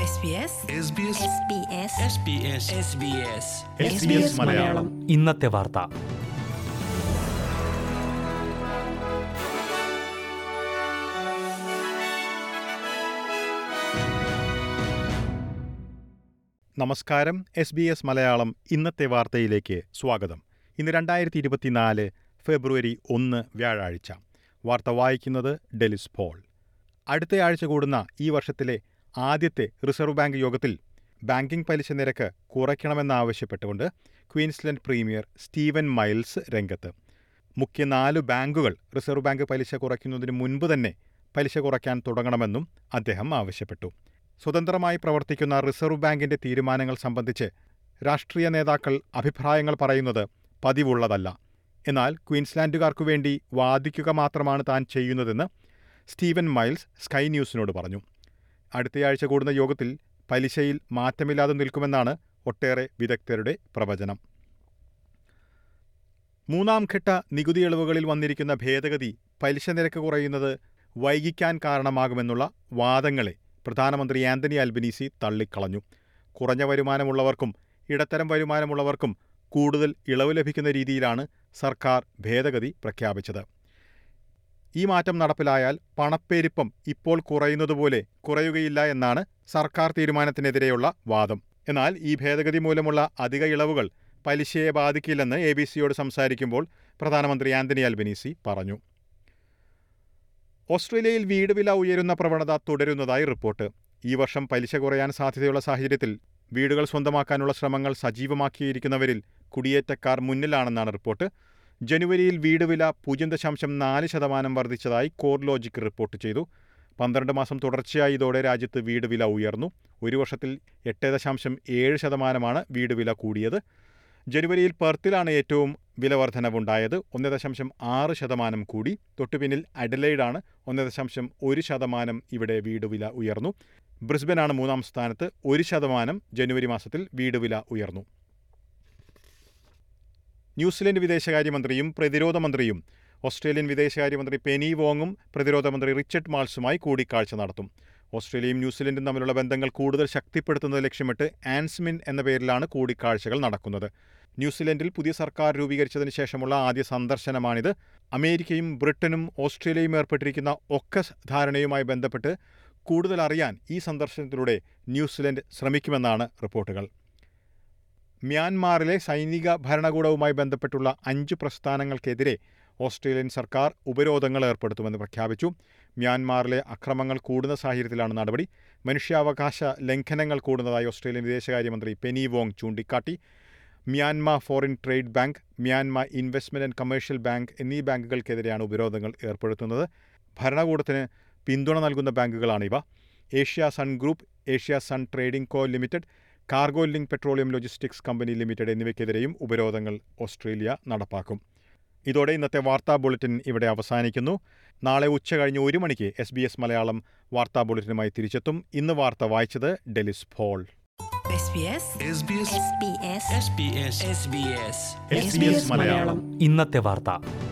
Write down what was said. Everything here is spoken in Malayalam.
SBS SBS SBS SBS SBS Malayalam ഇന്നത്തെ വാർത്ത നമസ്കാരം എസ് ബി എസ് മലയാളം ഇന്നത്തെ വാർത്തയിലേക്ക് സ്വാഗതം ഇന്ന് രണ്ടായിരത്തി ഇരുപത്തിനാല് ഫെബ്രുവരി ഒന്ന് വ്യാഴാഴ്ച വാർത്ത വായിക്കുന്നത് ഡെലിസ് പോൾ അടുത്തയാഴ്ച കൂടുന്ന ഈ വർഷത്തിലെ ആദ്യത്തെ റിസർവ് ബാങ്ക് യോഗത്തിൽ ബാങ്കിംഗ് പലിശ നിരക്ക് കുറയ്ക്കണമെന്നാവശ്യപ്പെട്ടുകൊണ്ട് ക്വീൻസ്ലൻഡ് പ്രീമിയർ സ്റ്റീവൻ മൈൽസ് രംഗത്ത് മുഖ്യ നാല് ബാങ്കുകൾ റിസർവ് ബാങ്ക് പലിശ കുറയ്ക്കുന്നതിന് മുൻപ് തന്നെ പലിശ കുറയ്ക്കാൻ തുടങ്ങണമെന്നും അദ്ദേഹം ആവശ്യപ്പെട്ടു സ്വതന്ത്രമായി പ്രവർത്തിക്കുന്ന റിസർവ് ബാങ്കിന്റെ തീരുമാനങ്ങൾ സംബന്ധിച്ച് രാഷ്ട്രീയ നേതാക്കൾ അഭിപ്രായങ്ങൾ പറയുന്നത് പതിവുള്ളതല്ല എന്നാൽ ക്വീൻസ്ലാൻഡുകാർക്കു വേണ്ടി വാദിക്കുക മാത്രമാണ് താൻ ചെയ്യുന്നതെന്ന് സ്റ്റീവൻ മൈൽസ് സ്കൈ ന്യൂസിനോട് പറഞ്ഞു അടുത്തയാഴ്ച കൂടുന്ന യോഗത്തിൽ പലിശയിൽ മാറ്റമില്ലാതെ നിൽക്കുമെന്നാണ് ഒട്ടേറെ വിദഗ്ധരുടെ പ്രവചനം മൂന്നാം ഘട്ട നികുതി ഇളവുകളിൽ വന്നിരിക്കുന്ന ഭേദഗതി പലിശ നിരക്ക് കുറയുന്നത് വൈകിക്കാൻ കാരണമാകുമെന്നുള്ള വാദങ്ങളെ പ്രധാനമന്ത്രി ആന്റണി അൽബനീസി തള്ളിക്കളഞ്ഞു കുറഞ്ഞ വരുമാനമുള്ളവർക്കും ഇടത്തരം വരുമാനമുള്ളവർക്കും കൂടുതൽ ഇളവ് ലഭിക്കുന്ന രീതിയിലാണ് സർക്കാർ ഭേദഗതി പ്രഖ്യാപിച്ചത് ഈ മാറ്റം നടപ്പിലായാൽ പണപ്പെരുപ്പം ഇപ്പോൾ കുറയുന്നതുപോലെ കുറയുകയില്ല എന്നാണ് സർക്കാർ തീരുമാനത്തിനെതിരെയുള്ള വാദം എന്നാൽ ഈ ഭേദഗതി മൂലമുള്ള അധിക ഇളവുകൾ പലിശയെ ബാധിക്കില്ലെന്ന് എ ബി സിയോട് സംസാരിക്കുമ്പോൾ പ്രധാനമന്ത്രി ആന്റണി അൽബനീസി പറഞ്ഞു ഓസ്ട്രേലിയയിൽ വീട് വില ഉയരുന്ന പ്രവണത തുടരുന്നതായി റിപ്പോർട്ട് ഈ വർഷം പലിശ കുറയാൻ സാധ്യതയുള്ള സാഹചര്യത്തിൽ വീടുകൾ സ്വന്തമാക്കാനുള്ള ശ്രമങ്ങൾ സജീവമാക്കിയിരിക്കുന്നവരിൽ കുടിയേറ്റക്കാർ മുന്നിലാണെന്നാണ് റിപ്പോർട്ട് ജനുവരിയിൽ വീട് വില പൂജ്യം ദശാംശം നാല് ശതമാനം വർദ്ധിച്ചതായി കോർ ലോജിക് റിപ്പോർട്ട് ചെയ്തു പന്ത്രണ്ട് മാസം തുടർച്ചയായി ഇതോടെ രാജ്യത്ത് വീട് വില ഉയർന്നു ഒരു വർഷത്തിൽ എട്ട് ദശാംശം ഏഴ് ശതമാനമാണ് വീട് വില കൂടിയത് ജനുവരിയിൽ പെർത്തിലാണ് ഏറ്റവും വില വർധനവുണ്ടായത് ഒന്ന് ദശാംശം ആറ് ശതമാനം കൂടി തൊട്ടുപിന്നിൽ അഡലൈഡാണ് ഒന്ന് ദശാംശം ഒരു ശതമാനം ഇവിടെ വീട് വില ഉയർന്നു ബ്രിസ്ബനാണ് മൂന്നാം സ്ഥാനത്ത് ഒരു ശതമാനം ജനുവരി മാസത്തിൽ വീട് വില ഉയർന്നു ന്യൂസിലൻഡ് വിദേശകാര്യമന്ത്രിയും പ്രതിരോധ മന്ത്രിയും ഓസ്ട്രേലിയൻ വിദേശകാര്യമന്ത്രി പെനി വോങ്ങും പ്രതിരോധ മന്ത്രി റിച്ചർഡ് മാൾസുമായി കൂടിക്കാഴ്ച നടത്തും ഓസ്ട്രേലിയയും ന്യൂസിലൻഡും തമ്മിലുള്ള ബന്ധങ്ങൾ കൂടുതൽ ശക്തിപ്പെടുത്തുന്നത് ലക്ഷ്യമിട്ട് ആൻസ്മിൻ എന്ന പേരിലാണ് കൂടിക്കാഴ്ചകൾ നടക്കുന്നത് ന്യൂസിലൻഡിൽ പുതിയ സർക്കാർ രൂപീകരിച്ചതിന് ശേഷമുള്ള ആദ്യ സന്ദർശനമാണിത് അമേരിക്കയും ബ്രിട്ടനും ഓസ്ട്രേലിയയും ഏർപ്പെട്ടിരിക്കുന്ന ഒക്കസ് ധാരണയുമായി ബന്ധപ്പെട്ട് കൂടുതൽ അറിയാൻ ഈ സന്ദർശനത്തിലൂടെ ന്യൂസിലൻഡ് ശ്രമിക്കുമെന്നാണ് റിപ്പോർട്ടുകൾ മ്യാൻമാറിലെ സൈനിക ഭരണകൂടവുമായി ബന്ധപ്പെട്ടുള്ള അഞ്ച് പ്രസ്ഥാനങ്ങൾക്കെതിരെ ഓസ്ട്രേലിയൻ സർക്കാർ ഉപരോധങ്ങൾ ഏർപ്പെടുത്തുമെന്ന് പ്രഖ്യാപിച്ചു മ്യാൻമാറിലെ അക്രമങ്ങൾ കൂടുന്ന സാഹചര്യത്തിലാണ് നടപടി മനുഷ്യാവകാശ ലംഘനങ്ങൾ കൂടുന്നതായി ഓസ്ട്രേലിയൻ വിദേശകാര്യമന്ത്രി പെനി വോങ് ചൂണ്ടിക്കാട്ടി Myanma foreign trade bank Myanma investment and commercial bank എന്നീ ബാങ്കുകൾക്കെതിരെയാണ് ഉപരോധങ്ങൾ ഏർപ്പെടുത്തുന്നത് ഭരണകൂടത്തിന് പിന്തുണ നൽകുന്ന ബാങ്കുകളാണിവ Asia Sun group Asia Sun trading co limited cargo link petroleum logistics company limited എന്നിവയ്ക്കെതിരെയും ഉപരോധങ്ങൾ ഓസ്ട്രേലിയ നടപ്പാക്കും ഇതോടെ ഇന്നത്തെ വാർത്താ ബുള്ളറ്റിൻ ഇവിടെ അവസാനിക്കുന്നു നാളെ ഉച്ച കഴിഞ്ഞ് ഒരു മണിക്ക് എസ് ബി എസ് മലയാളം വാർത്താ ബുള്ളറ്റിനുമായി തിരിച്ചെത്തും ഇന്ന് വാർത്ത വായിച്ചത് Delys Paul SBS SBS SBS SBS SBS SBS Malayalam ഇന്നത്തെ വാർത്ത